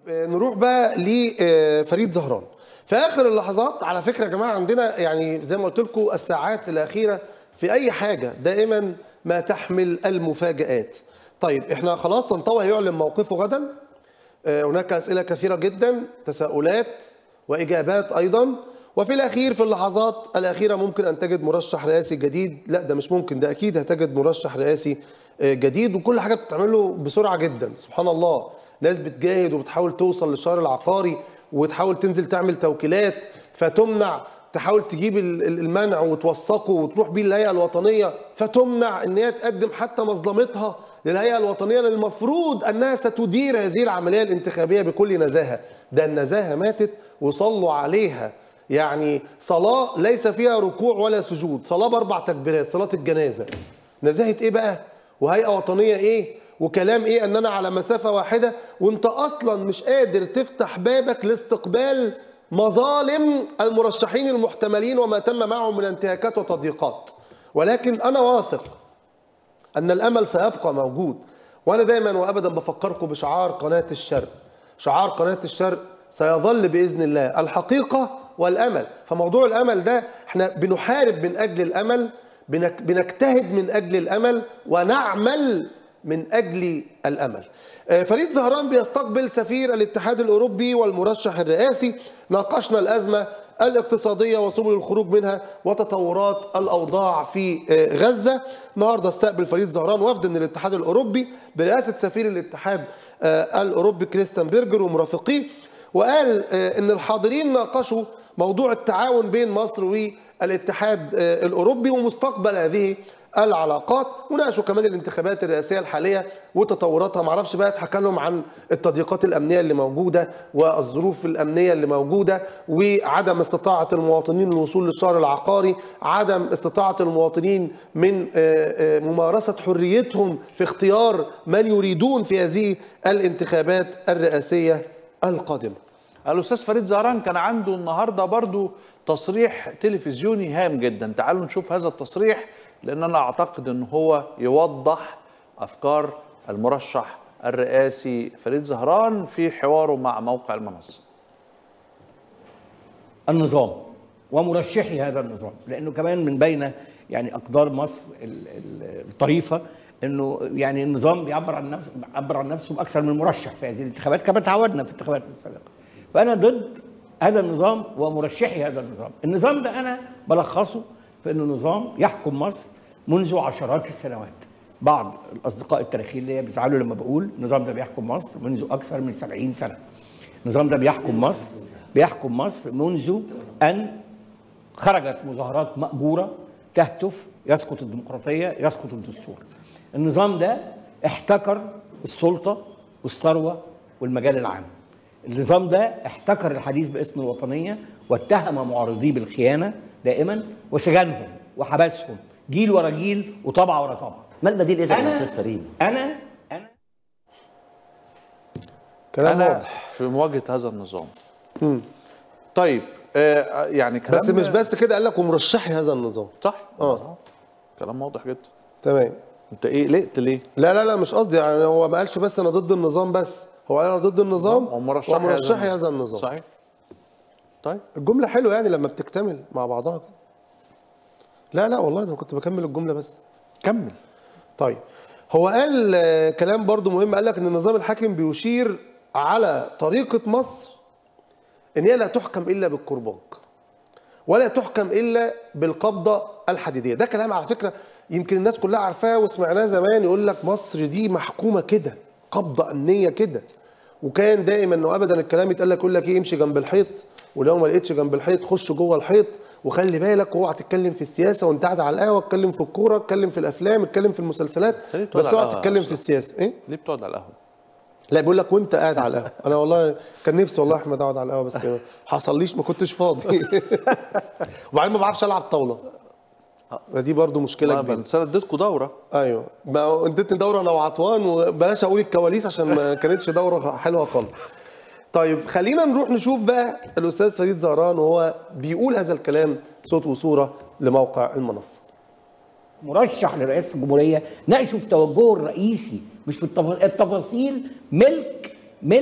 نروح بقى لفريد زهران في اخر اللحظات على فكره يا جماعه عندنا يعني زي ما قلت لكم الساعات الاخيره في اي حاجه دائما ما تحمل المفاجات طيب احنا خلاص طنطاوي هيعلن موقفه غدا آه، هناك اسئله كثيره جدا تساؤلات واجابات ايضا وفي الاخير في اللحظات الاخيره ممكن ان تجد مرشح رئاسي جديد لا ده مش ممكن ده اكيد هتجد مرشح رئاسي آه، جديد وكل حاجه بتعمله بسرعه جدا سبحان الله ناس بتجاهد وبتحاول توصل للشهر العقاري وتحاول تنزل تعمل توكيلات فتمنع تحاول تجيب ال- ال- المنع وتوثقه وتروح بيه للهيئه الوطنيه فتمنع ان هي تقدم حتى مظلمتها للهيئه الوطنيه اللي المفروض انها ستدير هذه العمليه الانتخابيه بكل نزاهه ده النزاهه ماتت وصلوا عليها يعني صلاه ليس فيها ركوع ولا سجود صلاه باربع تكبيرات صلاه الجنازه نزاهه ايه بقى وهيئه وطنيه ايه وكلام ايه ان انا على مسافه واحده وانت اصلا مش قادر تفتح بابك لاستقبال مظالم المرشحين المحتملين وما تم معهم من انتهاكات وتضييقات ولكن انا واثق ان الامل سيبقى موجود وانا دايما وابدا بفكركم بشعار قناه الشرق شعار قناه الشرق سيظل باذن الله الحقيقه والامل فموضوع الامل ده احنا بنحارب من اجل الامل بنك بنجتهد من اجل الامل ونعمل من اجل الامل آه، فريد زهران بيستقبل سفير الاتحاد الاوروبي والمرشح الرئاسي ناقشنا الازمه الاقتصاديه وسبل الخروج منها وتطورات الاوضاع في آه، غزه النهارده استقبل فريد زهران وفد من الاتحاد الاوروبي برئاسه سفير الاتحاد آه، الاوروبي كريستيان بيرجر ومرافقيه وقال آه، ان الحاضرين ناقشوا موضوع التعاون بين مصر والاتحاد آه، الاوروبي ومستقبل هذه العلاقات وناقشوا كمان الانتخابات الرئاسيه الحاليه وتطوراتها معرفش بقى اتحكى لهم عن التضييقات الامنيه اللي موجوده والظروف الامنيه اللي موجوده وعدم استطاعه المواطنين الوصول للشهر العقاري عدم استطاعه المواطنين من آه، آه، ممارسه حريتهم في اختيار من يريدون في هذه الانتخابات الرئاسيه القادمه الاستاذ فريد زهران كان عنده النهارده برضو تصريح تلفزيوني هام جدا تعالوا نشوف هذا التصريح لان انا اعتقد ان هو يوضح افكار المرشح الرئاسي فريد زهران في حواره مع موقع المنصه النظام ومرشحي هذا النظام لانه كمان من بين يعني اقدار مصر ال- ال- الطريفه انه يعني النظام بيعبر عن نفسه بيعبر عن نفسه باكثر من مرشح في هذه الانتخابات كما تعودنا في الانتخابات السابقه فانا ضد هذا النظام ومرشحي هذا النظام النظام ده انا بلخصه في انه نظام يحكم مصر منذ عشرات السنوات بعض الاصدقاء التاريخيين اللي بيزعلوا لما بقول النظام ده بيحكم مصر منذ اكثر من 70 سنه النظام ده بيحكم مصر بيحكم مصر منذ ان خرجت مظاهرات مأجورة تهتف يسقط الديمقراطية يسقط الدستور النظام ده احتكر السلطة والثروة والمجال العام النظام ده احتكر الحديث باسم الوطنية واتهم معارضيه بالخيانة دائما وسجنهم وحبسهم جيل ورا جيل وطبعة ورا طبعة ما البديل اذا يا أنا- استاذ فريد؟ أنا أنا كلام انا واضح في مواجهه هذا النظام طيب آه يعني كلام بس مش بس كده قال لك ومرشحي هذا النظام صح اه كلام واضح جدا تمام انت ايه لقت ليه لا لا لا مش قصدي يعني هو ما قالش بس انا ضد النظام بس هو قال انا ضد النظام ومرشحي هذا ومرشحي النظام. هذا النظام صحيح طيب الجمله حلوه يعني لما بتكتمل مع بعضها كده لا لا والله ده أنا كنت بكمل الجمله بس كمل طيب هو قال آه، كلام برضو مهم قال لك ان النظام الحاكم بيشير على طريقه مصر ان هي لا تحكم الا بالكرباج ولا تحكم الا بالقبضه الحديديه ده كلام على فكره يمكن الناس كلها عارفاه وسمعناه زمان يقول لك مصر دي محكومه كده قبضه امنيه كده وكان دائما انه ابدا الكلام يتقال لك يقول لك ايه امشي جنب الحيط ولو ما لقيتش جنب الحيط خش جوه الحيط وخلي بالك واوعى تتكلم في السياسه وانت قاعد على القهوه اتكلم في الكوره اتكلم في الافلام اتكلم في المسلسلات أنت ليه بتقعد بس على اوعى القهوة يا تتكلم أستاذ؟ في السياسه ايه ليه بتقعد على القهوه لا بيقول لك وانت قاعد على القهوه انا والله كان نفسي والله احمد اقعد على القهوه بس ما حصليش ما كنتش فاضي وبعدين ما بعرفش العب طاوله دي برضو مشكله ما كبيره بس انا اديتكم دوره ايوه ما اديتني دوره انا وعطوان وبلاش اقول الكواليس عشان ما كانتش دوره حلوه خالص طيب خلينا نروح نشوف بقى الاستاذ فريد زهران وهو بيقول هذا الكلام صوت وصوره لموقع المنصه مرشح لرئاسه الجمهوريه ناقشه في توجهه الرئيسي مش في التف- التفاصيل ملك ملك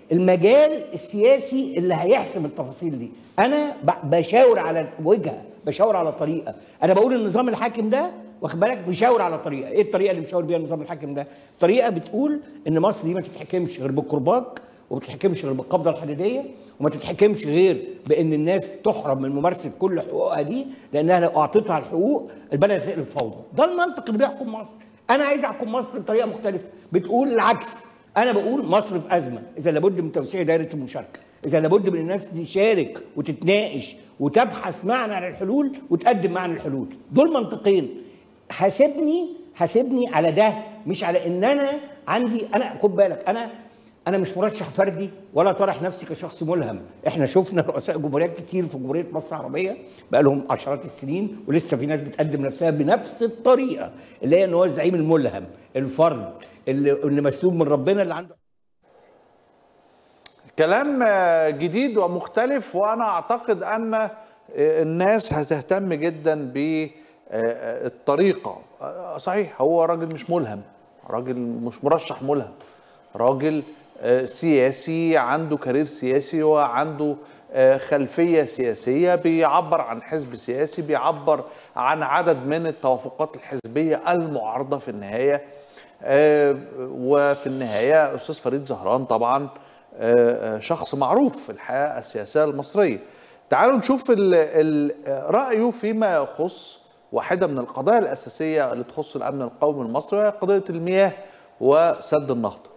المجال السياسي اللي هيحسم التفاصيل دي انا ب- بشاور على وجهه بشاور على طريقه انا بقول النظام الحاكم ده واخد بالك بيشاور على طريقه ايه الطريقه اللي بيشاور بيها النظام الحاكم ده طريقه بتقول ان مصر دي ما تتحكمش غير بالكرباج وما تتحكمش غير بالقبضه الحديديه وما تتحكمش غير بان الناس تحرم من ممارسه كل حقوقها دي لانها لو اعطيتها الحقوق البلد هتقلب فوضى ده المنطق اللي بيحكم مصر انا عايز احكم مصر بطريقه مختلفه بتقول العكس انا بقول مصر في ازمه اذا لابد من توسيع دائره المشاركه اذا لابد من الناس تشارك وتتناقش وتبحث معنا عن الحلول وتقدم معنا الحلول دول منطقين حاسبني حاسبني على ده مش على ان انا عندي انا خد بالك انا انا مش مرشح فردي ولا طرح نفسي كشخص ملهم احنا شفنا رؤساء جمهوريات كتير في جمهوريه مصر العربيه بقى لهم عشرات السنين ولسه في ناس بتقدم نفسها بنفس الطريقه اللي هي ان هو الزعيم الملهم الفرد اللي, اللي مسلوب من ربنا اللي عنده كلام آه، جديد ومختلف وانا اعتقد ان آه، الناس هتهتم جدا بالطريقه صحيح هو راجل مش ملهم راجل مش مرشح ملهم راجل آه، سياسي عنده كارير سياسي وعنده آه، خلفيه سياسيه بيعبر عن حزب سياسي بيعبر عن عدد من التوافقات الحزبيه المعارضه في النهايه آه، وفي النهايه استاذ فريد زهران طبعا آه، آه، شخص معروف في الحياه السياسيه المصريه. تعالوا نشوف ال- ال- رايه فيما يخص واحده من القضايا الاساسيه اللي تخص الامن القومي المصري وهي قضيه المياه وسد النهضه.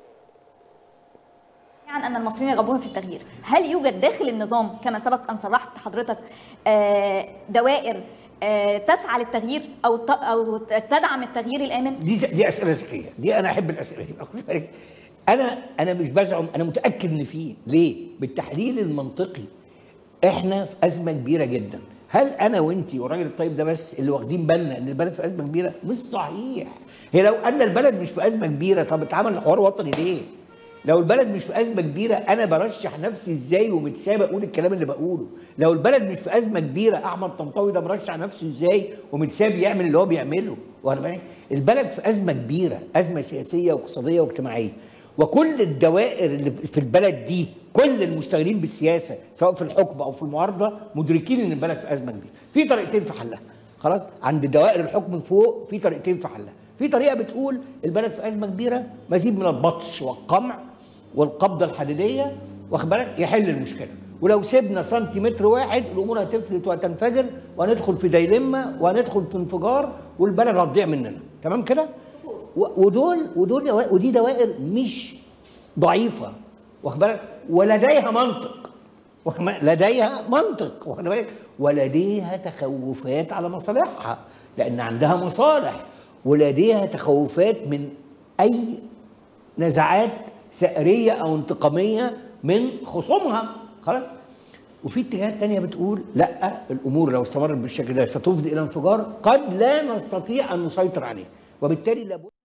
عن ان المصريين يرغبون في التغيير هل يوجد داخل النظام كما سبق ان صرحت حضرتك آه، دوائر آه، تسعى للتغيير او ت- او تدعم التغيير الامن دي دي اسئله ذكيه دي انا احب الاسئله دي خد بالك. انا انا مش بزعم انا متاكد ان فيه ليه بالتحليل المنطقي احنا في ازمه كبيره جدا هل انا وانت والراجل الطيب ده بس اللي واخدين بالنا ان البلد في ازمه كبيره مش صحيح هي لو ان البلد مش في ازمه كبيره طب اتعمل حوار وطني ليه لو البلد مش في ازمه كبيره انا برشح نفسي ازاي ومتسابق اقول الكلام اللي بقوله لو البلد مش في ازمه كبيره احمد طنطاوي ده مرشح نفسه ازاي ومتساب يعمل اللي هو بيعمله واخد بالك؟ البلد في ازمه كبيره ازمه سياسيه واقتصاديه واجتماعيه وكل الدوائر اللي في البلد دي كل المشتغلين بالسياسه سواء في الحكم او في المعارضه مدركين ان البلد في ازمه كبيره في طريقتين في حلها خلاص عند دوائر الحكم فوق في طريقتين في حلها في طريقه بتقول البلد في ازمه كبيره مزيد من البطش والقمع والقبضه الحديديه واخد بالك يحل المشكله ولو سيبنا سنتيمتر واحد الامور هتفلت وهتنفجر وهندخل في دايلما وهندخل في انفجار والبلد هتضيع مننا تمام كده و- ودول ودول دوا- ودي دوائر مش ضعيفه واخد بالك ولديها منطق واخد بالك؟ لديها منطق واخد بالك ولديها تخوفات على مصالحها لان عندها مصالح ولديها تخوفات من اي نزعات ثأرية أو انتقامية من خصومها خلاص وفي اتجاهات تانية بتقول لا الأمور لو استمرت بالشكل ده ستفضي إلى انفجار قد لا نستطيع أن نسيطر عليه وبالتالي لابد